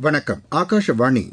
வணக்கம் ஆகாஷவாணி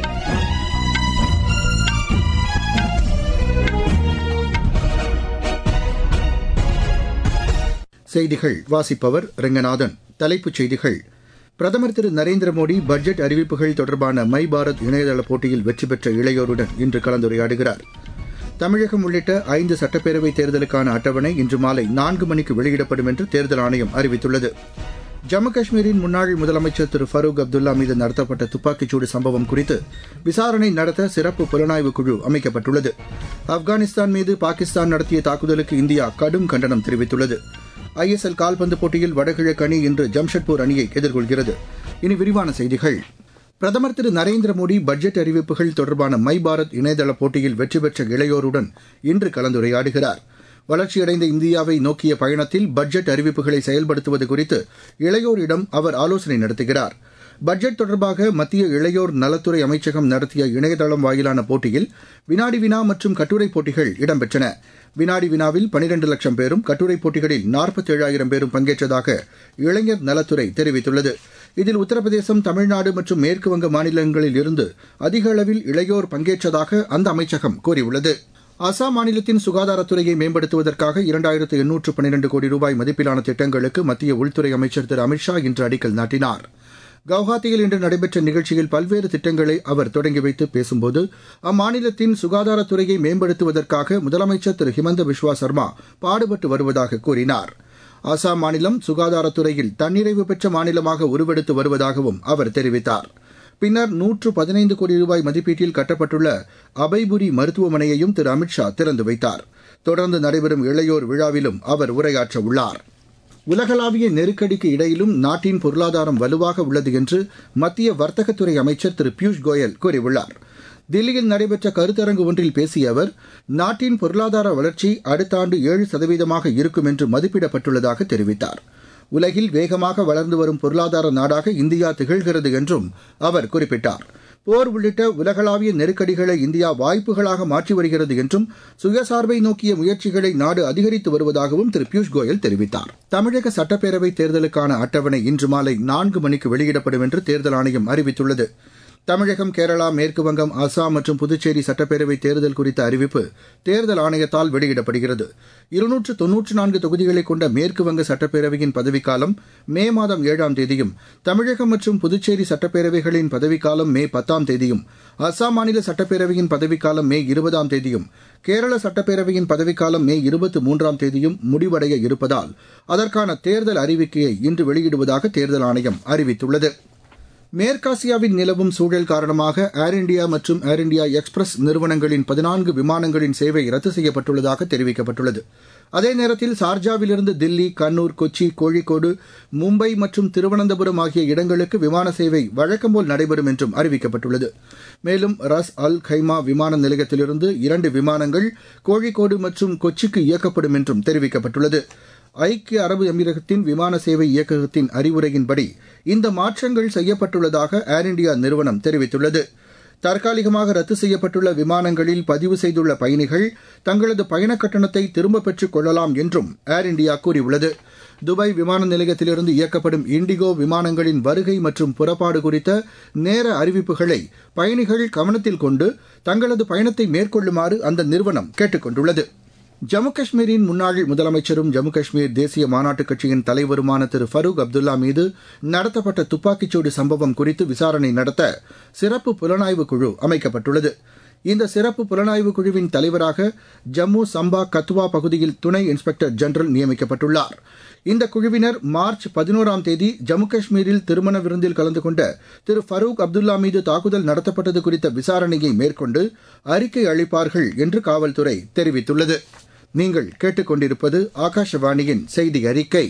செய்திகள் வாசிப்பவர் ரெங்கநாதன் தலைப்புச் செய்திகள் பிரதமர் திரு நரேந்திர மோடி பட்ஜெட் அறிவிப்புகள் தொடர்பான மை பாரத் இணையதள போட்டியில் வெற்றி பெற்ற இளையோருடன் இன்று கலந்துரையாடுகிறார் தமிழகம் உள்ளிட்ட ஐந்து சட்டப்பேரவைத் தேர்தலுக்கான அட்டவணை இன்று மாலை நான்கு மணிக்கு வெளியிடப்படும் என்று தேர்தல் ஆணையம் அறிவித்துள்ளது ஜம்மு காஷ்மீரின் முன்னாள் முதலமைச்சர் திரு ஃபரூக் அப்துல்லா மீது நடத்தப்பட்ட துப்பாக்கிச்சூடு சம்பவம் குறித்து விசாரணை நடத்த சிறப்பு புலனாய்வு குழு அமைக்கப்பட்டுள்ளது ஆப்கானிஸ்தான் மீது பாகிஸ்தான் நடத்திய தாக்குதலுக்கு இந்தியா கடும் கண்டனம் தெரிவித்துள்ளது ஐஎஸ்எல் கால்பந்து போட்டியில் வடகிழக்கு அணி இன்று ஜம்ஷெட்பூர் அணியை எதிர்கொள்கிறது இனி விரிவான செய்திகள் பிரதமர் திரு நரேந்திர மோடி பட்ஜெட் அறிவிப்புகள் தொடர்பான மை பாரத் இணையதள போட்டியில் வெற்றி பெற்ற இளையோருடன் இன்று கலந்துரையாடுகிறார் வளர்ச்சியடைந்த இந்தியாவை நோக்கிய பயணத்தில் பட்ஜெட் அறிவிப்புகளை செயல்படுத்துவது குறித்து இளையோரிடம் அவர் ஆலோசனை நடத்துகிறார் பட்ஜெட் தொடர்பாக மத்திய இளையோர் நலத்துறை அமைச்சகம் நடத்திய இணையதளம் வாயிலான போட்டியில் வினாடி வினா மற்றும் கட்டுரை போட்டிகள் இடம்பெற்றன வினாடி வினாவில் பனிரண்டு லட்சம் பேரும் கட்டுரை போட்டிகளில் நாற்பத்தேழாயிரம் பேரும் பங்கேற்றதாக இளைஞர் நலத்துறை தெரிவித்துள்ளது இதில் உத்தரப்பிரதேசம் தமிழ்நாடு மற்றும் மேற்குவங்க மாநிலங்களில் இருந்து அதிக அளவில் இளையோர் பங்கேற்றதாக அந்த அமைச்சகம் கூறியுள்ளது அசாம் மாநிலத்தின் சுகாதாரத்துறையை மேம்படுத்துவதற்காக இரண்டாயிரத்து எண்ணூற்று பன்னிரண்டு கோடி ரூபாய் மதிப்பிலான திட்டங்களுக்கு மத்திய உள்துறை அமைச்சர் திரு அமித்ஷா இன்று அடிக்கல் நாட்டினார் கவுஹாத்தியில் இன்று நடைபெற்ற நிகழ்ச்சியில் பல்வேறு திட்டங்களை அவர் தொடங்கி வைத்து பேசும்போது அம்மாநிலத்தின் சுகாதாரத்துறையை மேம்படுத்துவதற்காக முதலமைச்சர் திரு ஹிமந்த பிஸ்வா சர்மா பாடுபட்டு வருவதாக கூறினார் அசாம் மாநிலம் சுகாதாரத்துறையில் தன்னிறைவு பெற்ற மாநிலமாக உருவெடுத்து வருவதாகவும் அவர் தெரிவித்தார் பின்னர் நூற்று பதினைந்து கோடி ரூபாய் மதிப்பீட்டில் கட்டப்பட்டுள்ள அபைபுரி மருத்துவமனையையும் திரு அமித்ஷா திறந்து வைத்தார் தொடர்ந்து நடைபெறும் இளையோர் விழாவிலும் அவர் உரையாற்ற உள்ளார் உலகளாவிய நெருக்கடிக்கு இடையிலும் நாட்டின் பொருளாதாரம் வலுவாக உள்ளது என்று மத்திய வர்த்தகத்துறை அமைச்சர் திரு பியூஷ் கோயல் கூறியுள்ளார் தில்லியில் நடைபெற்ற கருத்தரங்கு ஒன்றில் பேசிய அவர் நாட்டின் பொருளாதார வளர்ச்சி அடுத்த ஆண்டு ஏழு சதவீதமாக இருக்கும் என்று மதிப்பிடப்பட்டுள்ளதாக தெரிவித்தார் உலகில் வேகமாக வளர்ந்து வரும் பொருளாதார நாடாக இந்தியா திகழ்கிறது என்றும் அவர் குறிப்பிட்டார் போர் உள்ளிட்ட உலகளாவிய நெருக்கடிகளை இந்தியா வாய்ப்புகளாக மாற்றி வருகிறது என்றும் சுயசார்பை நோக்கிய முயற்சிகளை நாடு அதிகரித்து வருவதாகவும் திரு பியூஷ் கோயல் தெரிவித்தார் தமிழக சட்டப்பேரவைத் தேர்தலுக்கான அட்டவணை இன்று மாலை நான்கு மணிக்கு வெளியிடப்படும் என்று தேர்தல் ஆணையம் அறிவித்துள்ளது தமிழகம் கேரளா மேற்குவங்கம் அசாம் மற்றும் புதுச்சேரி சட்டப்பேரவை தேர்தல் குறித்த அறிவிப்பு தேர்தல் ஆணையத்தால் வெளியிடப்படுகிறது இருநூற்று தொன்னூற்று நான்கு தொகுதிகளை கொண்ட மேற்குவங்க சட்டப்பேரவையின் பதவிக்காலம் மே மாதம் ஏழாம் தேதியும் தமிழகம் மற்றும் புதுச்சேரி சட்டப்பேரவைகளின் பதவிக்காலம் மே பத்தாம் தேதியும் அசாம் மாநில சட்டப்பேரவையின் பதவிக்காலம் மே இருபதாம் தேதியும் கேரள சட்டப்பேரவையின் பதவிக்காலம் மே இருபத்தி மூன்றாம் தேதியும் முடிவடைய இருப்பதால் அதற்கான தேர்தல் அறிவிக்கையை இன்று வெளியிடுவதாக தேர்தல் ஆணையம் அறிவித்துள்ளது மேற்காசியாவில் நிலவும் சூழல் காரணமாக ஏர் இண்டியா மற்றும் ஏர் இண்டியா எக்ஸ்பிரஸ் நிறுவனங்களின் பதினான்கு விமானங்களின் சேவை ரத்து செய்யப்பட்டுள்ளதாக தெரிவிக்கப்பட்டுள்ளது அதே நேரத்தில் சார்ஜாவிலிருந்து தில்லி கண்ணூர் கொச்சி கோழிக்கோடு மும்பை மற்றும் திருவனந்தபுரம் ஆகிய இடங்களுக்கு விமான சேவை வழக்கம்போல் நடைபெறும் என்றும் அறிவிக்கப்பட்டுள்ளது மேலும் ரஸ் அல் கைமா விமான நிலையத்திலிருந்து இரண்டு விமானங்கள் கோழிக்கோடு மற்றும் கொச்சிக்கு இயக்கப்படும் என்றும் தெரிவிக்கப்பட்டுள்ளது ஐக்கிய அரபு எமிரகத்தின் விமான சேவை இயக்ககத்தின் அறிவுரையின்படி இந்த மாற்றங்கள் செய்யப்பட்டுள்ளதாக ஏர் இண்டியா நிறுவனம் தெரிவித்துள்ளது தற்காலிகமாக ரத்து செய்யப்பட்டுள்ள விமானங்களில் பதிவு செய்துள்ள பயணிகள் தங்களது பயண கட்டணத்தை திரும்பப் பெற்றுக் கொள்ளலாம் என்றும் ஏர் இண்டியா கூறியுள்ளது துபாய் விமான நிலையத்திலிருந்து இயக்கப்படும் இண்டிகோ விமானங்களின் வருகை மற்றும் புறப்பாடு குறித்த நேர அறிவிப்புகளை பயணிகள் கவனத்தில் கொண்டு தங்களது பயணத்தை மேற்கொள்ளுமாறு அந்த நிறுவனம் கேட்டுக் கொண்டுள்ளது ஜம்மு காஷ்மீரின் முன்னாள் முதலமைச்சரும் ஜம்மு காஷ்மீர் தேசிய மாநாட்டுக் கட்சியின் தலைவருமான திரு ஃபரூக் அப்துல்லா மீது நடத்தப்பட்ட துப்பாக்கிச்சூடு சம்பவம் குறித்து விசாரணை நடத்த சிறப்பு புலனாய்வு குழு அமைக்கப்பட்டுள்ளது இந்த சிறப்பு புலனாய்வு குழுவின் தலைவராக ஜம்மு சம்பா கத்துவா பகுதியில் துணை இன்ஸ்பெக்டர் ஜெனரல் நியமிக்கப்பட்டுள்ளார் இந்த குழுவினர் மார்ச் பதினோராம் தேதி ஜம்மு காஷ்மீரில் திருமண விருந்தில் கலந்து கொண்ட திரு ஃபரூக் அப்துல்லா மீது தாக்குதல் நடத்தப்பட்டது குறித்த விசாரணையை மேற்கொண்டு அறிக்கை அளிப்பார்கள் என்று காவல்துறை தெரிவித்துள்ளது நீங்கள் கேட்டுக்கொண்டிருப்பது ஆகாஷவாணியின் செய்தி அறிக்கை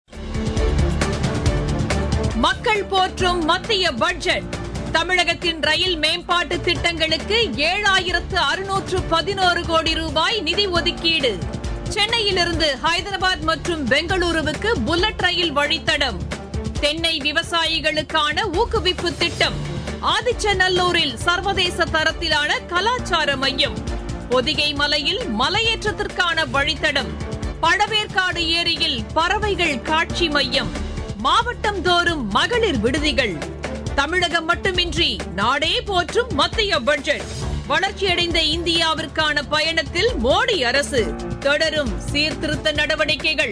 மக்கள் போற்றும் மத்திய பட்ஜெட் தமிழகத்தின் ரயில் மேம்பாட்டு திட்டங்களுக்கு ஏழாயிரத்து அறுநூற்று பதினோரு கோடி ரூபாய் நிதி ஒதுக்கீடு சென்னையிலிருந்து ஹைதராபாத் மற்றும் பெங்களூருவுக்கு புல்லட் ரயில் வழித்தடம் தென்னை விவசாயிகளுக்கான ஊக்குவிப்பு திட்டம் ஆதிச்சநல்லூரில் சர்வதேச தரத்திலான கலாச்சார மையம் பொதிகை மலையில் மலையேற்றத்திற்கான வழித்தடம் பழவேற்காடு ஏரியில் பறவைகள் காட்சி மையம் மாவட்டம் தோறும் மகளிர் விடுதிகள் தமிழகம் மட்டுமின்றி நாடே போற்றும் மத்திய பட்ஜெட் வளர்ச்சியடைந்த இந்தியாவிற்கான பயணத்தில் மோடி அரசு தொடரும் சீர்திருத்த நடவடிக்கைகள்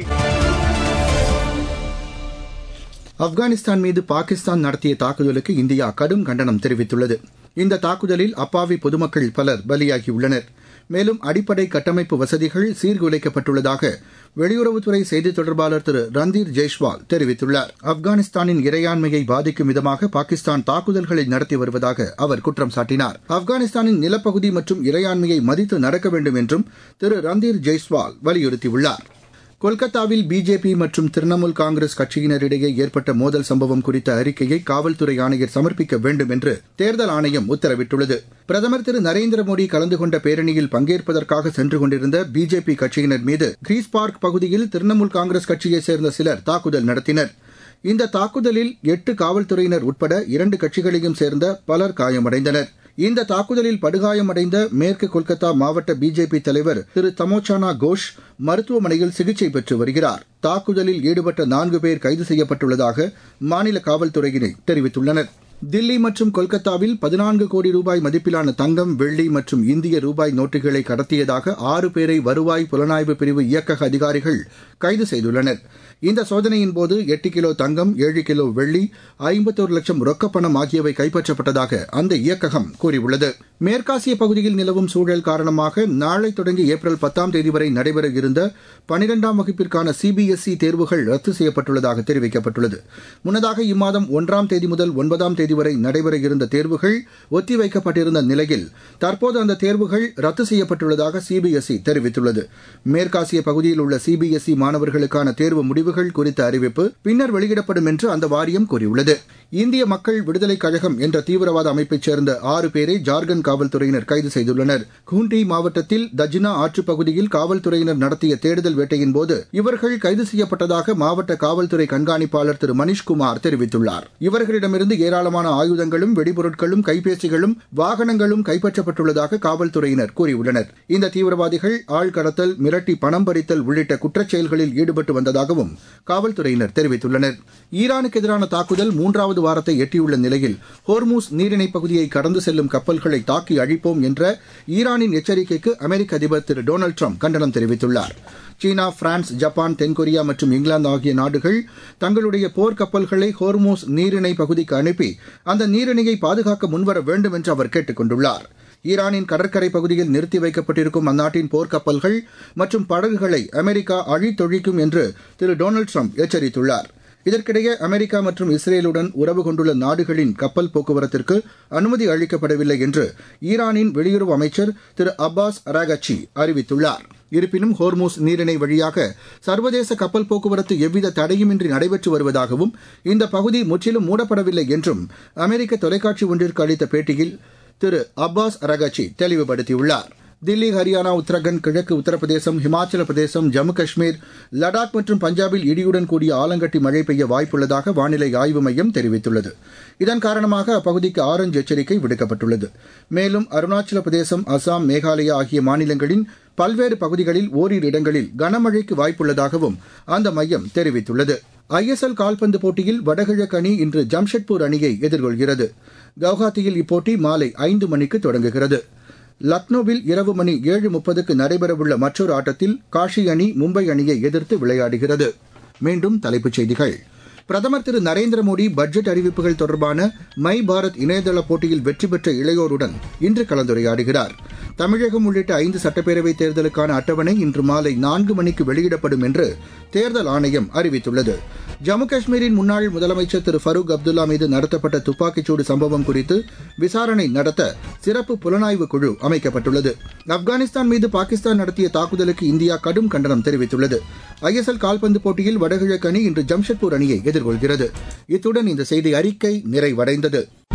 ஆப்கானிஸ்தான் மீது பாகிஸ்தான் நடத்திய தாக்குதலுக்கு இந்தியா கடும் கண்டனம் தெரிவித்துள்ளது இந்த தாக்குதலில் அப்பாவி பொதுமக்கள் பலர் பலியாகியுள்ளனர் மேலும் அடிப்படை கட்டமைப்பு வசதிகள் சீர்குலைக்கப்பட்டுள்ளதாக வெளியுறவுத்துறை செய்தித் தொடர்பாளர் திரு ரந்தீர் ஜெய்ஷ்வால் தெரிவித்துள்ளார் ஆப்கானிஸ்தானின் இறையாண்மையை பாதிக்கும் விதமாக பாகிஸ்தான் தாக்குதல்களை நடத்தி வருவதாக அவர் குற்றம் சாட்டினார் ஆப்கானிஸ்தானின் நிலப்பகுதி மற்றும் இறையாண்மையை மதித்து நடக்க வேண்டும் என்றும் திரு ரந்தீர் ஜெய்ஸ்வால் வலியுறுத்தியுள்ளார் கொல்கத்தாவில் பிஜேபி மற்றும் திரிணாமுல் காங்கிரஸ் கட்சியினரிடையே ஏற்பட்ட மோதல் சம்பவம் குறித்த அறிக்கையை காவல்துறை ஆணையர் சமர்ப்பிக்க வேண்டும் என்று தேர்தல் ஆணையம் உத்தரவிட்டுள்ளது பிரதமர் திரு நரேந்திர மோடி கலந்து கொண்ட பேரணியில் பங்கேற்பதற்காக சென்று கொண்டிருந்த பிஜேபி கட்சியினர் மீது கிரீஸ் பார்க் பகுதியில் திரிணாமுல் காங்கிரஸ் கட்சியைச் சேர்ந்த சிலர் தாக்குதல் நடத்தினர் இந்த தாக்குதலில் எட்டு காவல்துறையினர் உட்பட இரண்டு கட்சிகளையும் சேர்ந்த பலர் காயமடைந்தனர் இந்த தாக்குதலில் படுகாயமடைந்த மேற்கு கொல்கத்தா மாவட்ட பிஜேபி தலைவர் திரு தமோச்சானா கோஷ் மருத்துவமனையில் சிகிச்சை பெற்று வருகிறார் தாக்குதலில் ஈடுபட்ட நான்கு பேர் கைது செய்யப்பட்டுள்ளதாக மாநில காவல்துறையினர் தெரிவித்துள்ளனர் தில்லி மற்றும் கொல்கத்தாவில் பதினான்கு கோடி ரூபாய் மதிப்பிலான தங்கம் வெள்ளி மற்றும் இந்திய ரூபாய் நோட்டுகளை கடத்தியதாக ஆறு பேரை வருவாய் புலனாய்வு பிரிவு இயக்கக அதிகாரிகள் கைது செய்துள்ளனர் இந்த சோதனையின் போது எட்டு கிலோ தங்கம் ஏழு கிலோ வெள்ளி ஐம்பத்தோரு லட்சம் ரொக்கப்பணம் ஆகியவை கைப்பற்றப்பட்டதாக அந்த இயக்ககம் கூறியுள்ளது மேற்காசிய பகுதியில் நிலவும் சூழல் காரணமாக நாளை தொடங்கி ஏப்ரல் பத்தாம் தேதி வரை நடைபெற இருந்த பனிரெண்டாம் வகுப்பிற்கான சிபிஎஸ்இ தேர்வுகள் ரத்து செய்யப்பட்டுள்ளதாக தெரிவிக்கப்பட்டுள்ளது முன்னதாக இம்மாதம் ஒன்றாம் தேதி முதல் ஒன்பதாம் தேதி வரை நடைபெற இருந்த தேர்வுகள் ஒத்திவைக்கப்பட்டிருந்த நிலையில் தற்போது அந்த தேர்வுகள் ரத்து செய்யப்பட்டுள்ளதாக சிபிஎஸ்இ தெரிவித்துள்ளது மேற்காசிய பகுதியில் உள்ள சிபிஎஸ்இ மாணவர்களுக்கான தேர்வு முடிவுகள் குறித்த அறிவிப்பு பின்னர் வெளியிடப்படும் என்று அந்த வாரியம் கூறியுள்ளது இந்திய மக்கள் விடுதலைக் கழகம் என்ற தீவிரவாத அமைப்பைச் சேர்ந்த ஆறு பேரை ஜார்க்கண்ட் காவல்துறையினர் கைது செய்துள்ளனர் கூண்டி மாவட்டத்தில் தஜினா ஆற்றுப் பகுதியில் காவல்துறையினர் நடத்திய தேடுதல் வேட்டையின் போது இவர்கள் கைது செய்யப்பட்டதாக மாவட்ட காவல்துறை கண்காணிப்பாளர் திரு மணிஷ்குமார் தெரிவித்துள்ளார் இவர்களிடமிருந்து ஏராளமான ஆயுதங்களும் வெடிபொருட்களும் கைபேசிகளும் வாகனங்களும் கைப்பற்றப்பட்டுள்ளதாக காவல்துறையினர் கூறியுள்ளனர் இந்த தீவிரவாதிகள் ஆள் கடத்தல் மிரட்டி பணம் பறித்தல் உள்ளிட்ட குற்றச் செயல்களில் ஈடுபட்டு வந்ததாகவும் காவல்துறையினர் தெரிவித்துள்ளனர் ஈரானுக்கு எதிரான தாக்குதல் மூன்றாவது வாரத்தை எட்டியுள்ள நிலையில் ஹோர்மூஸ் நீரிணைப் பகுதியை கடந்து செல்லும் கப்பல்களை தாக்கி அழிப்போம் என்ற ஈரானின் எச்சரிக்கைக்கு அமெரிக்க அதிபர் திரு டொனால்டு ட்ரம்ப் கண்டனம் தெரிவித்துள்ளார் சீனா பிரான்ஸ் ஜப்பான் தென்கொரியா மற்றும் இங்கிலாந்து ஆகிய நாடுகள் தங்களுடைய போர் கப்பல்களை ஹோர்மோஸ் நீரிணை பகுதிக்கு அனுப்பி அந்த நீரிணையை பாதுகாக்க முன்வர வேண்டும் என்று அவர் கேட்டுக் கொண்டுள்ளார் ஈரானின் கடற்கரை பகுதியில் நிறுத்தி வைக்கப்பட்டிருக்கும் அந்நாட்டின் போர்க்கப்பல்கள் மற்றும் படகுகளை அமெரிக்கா அழித்தொழிக்கும் என்று திரு டொனால்டு ட்ரம்ப் எச்சரித்துள்ளார் இதற்கிடையே அமெரிக்கா மற்றும் இஸ்ரேலுடன் உறவு கொண்டுள்ள நாடுகளின் கப்பல் போக்குவரத்திற்கு அனுமதி அளிக்கப்படவில்லை என்று ஈரானின் வெளியுறவு அமைச்சர் திரு அப்பாஸ் அராகச்சி அறிவித்துள்ளார் இருப்பினும் ஹோர்மூஸ் நீரிணை வழியாக சர்வதேச கப்பல் போக்குவரத்து எவ்வித தடையுமின்றி நடைபெற்று வருவதாகவும் இந்த பகுதி முற்றிலும் மூடப்படவில்லை என்றும் அமெரிக்க தொலைக்காட்சி ஒன்றிற்கு அளித்த பேட்டியில் திரு அப்பாஸ் அரகச்சி தெளிவுபடுத்தியுள்ளார் தில்லி ஹரியானா உத்தரகண்ட் கிழக்கு உத்தரப்பிரதேசம் ஹிமாச்சல பிரதேசம் ஜம்மு காஷ்மீர் லடாக் மற்றும் பஞ்சாபில் இடியுடன் கூடிய ஆலங்கட்டி மழை பெய்ய வாய்ப்புள்ளதாக வானிலை ஆய்வு மையம் தெரிவித்துள்ளது இதன் காரணமாக அப்பகுதிக்கு ஆரஞ்சு எச்சரிக்கை விடுக்கப்பட்டுள்ளது மேலும் அருணாச்சல பிரதேசம் அசாம் மேகாலயா ஆகிய மாநிலங்களின் பல்வேறு பகுதிகளில் ஓரிரு இடங்களில் கனமழைக்கு வாய்ப்புள்ளதாகவும் அந்த மையம் தெரிவித்துள்ளது ஐஎஸ்எல் கால்பந்து போட்டியில் வடகிழக்கு அணி இன்று ஜம்ஷெட்பூர் அணியை எதிர்கொள்கிறது கவுஹாத்தியில் இப்போட்டி மாலை ஐந்து மணிக்கு தொடங்குகிறது லக்னோவில் இரவு மணி ஏழு முப்பதுக்கு நடைபெறவுள்ள மற்றொரு ஆட்டத்தில் காஷி அணி மும்பை அணியை எதிர்த்து விளையாடுகிறது மீண்டும் தலைப்புச் செய்திகள் பிரதமர் திரு நரேந்திர மோடி பட்ஜெட் அறிவிப்புகள் தொடர்பான மை பாரத் இணையதள போட்டியில் வெற்றி பெற்ற இளையோருடன் இன்று கலந்துரையாடுகிறார் தமிழகம் உள்ளிட்ட ஐந்து சட்டப்பேரவைத் தேர்தலுக்கான அட்டவணை இன்று மாலை நான்கு மணிக்கு வெளியிடப்படும் என்று தேர்தல் ஆணையம் அறிவித்துள்ளது ஜம்மு காஷ்மீரின் முன்னாள் முதலமைச்சர் திரு ஃபரூக் அப்துல்லா மீது நடத்தப்பட்ட துப்பாக்கிச்சூடு சம்பவம் குறித்து விசாரணை நடத்த சிறப்பு புலனாய்வு குழு அமைக்கப்பட்டுள்ளது ஆப்கானிஸ்தான் மீது பாகிஸ்தான் நடத்திய தாக்குதலுக்கு இந்தியா கடும் கண்டனம் தெரிவித்துள்ளது ஐஎஸ்எல் கால்பந்து போட்டியில் வடகிழக்கு அணி இன்று ஜம்ஷெட்பூர் அணியை எதிர்கொள்கிறது இத்துடன் இந்த செய்தி அறிக்கை நிறைவடைந்தது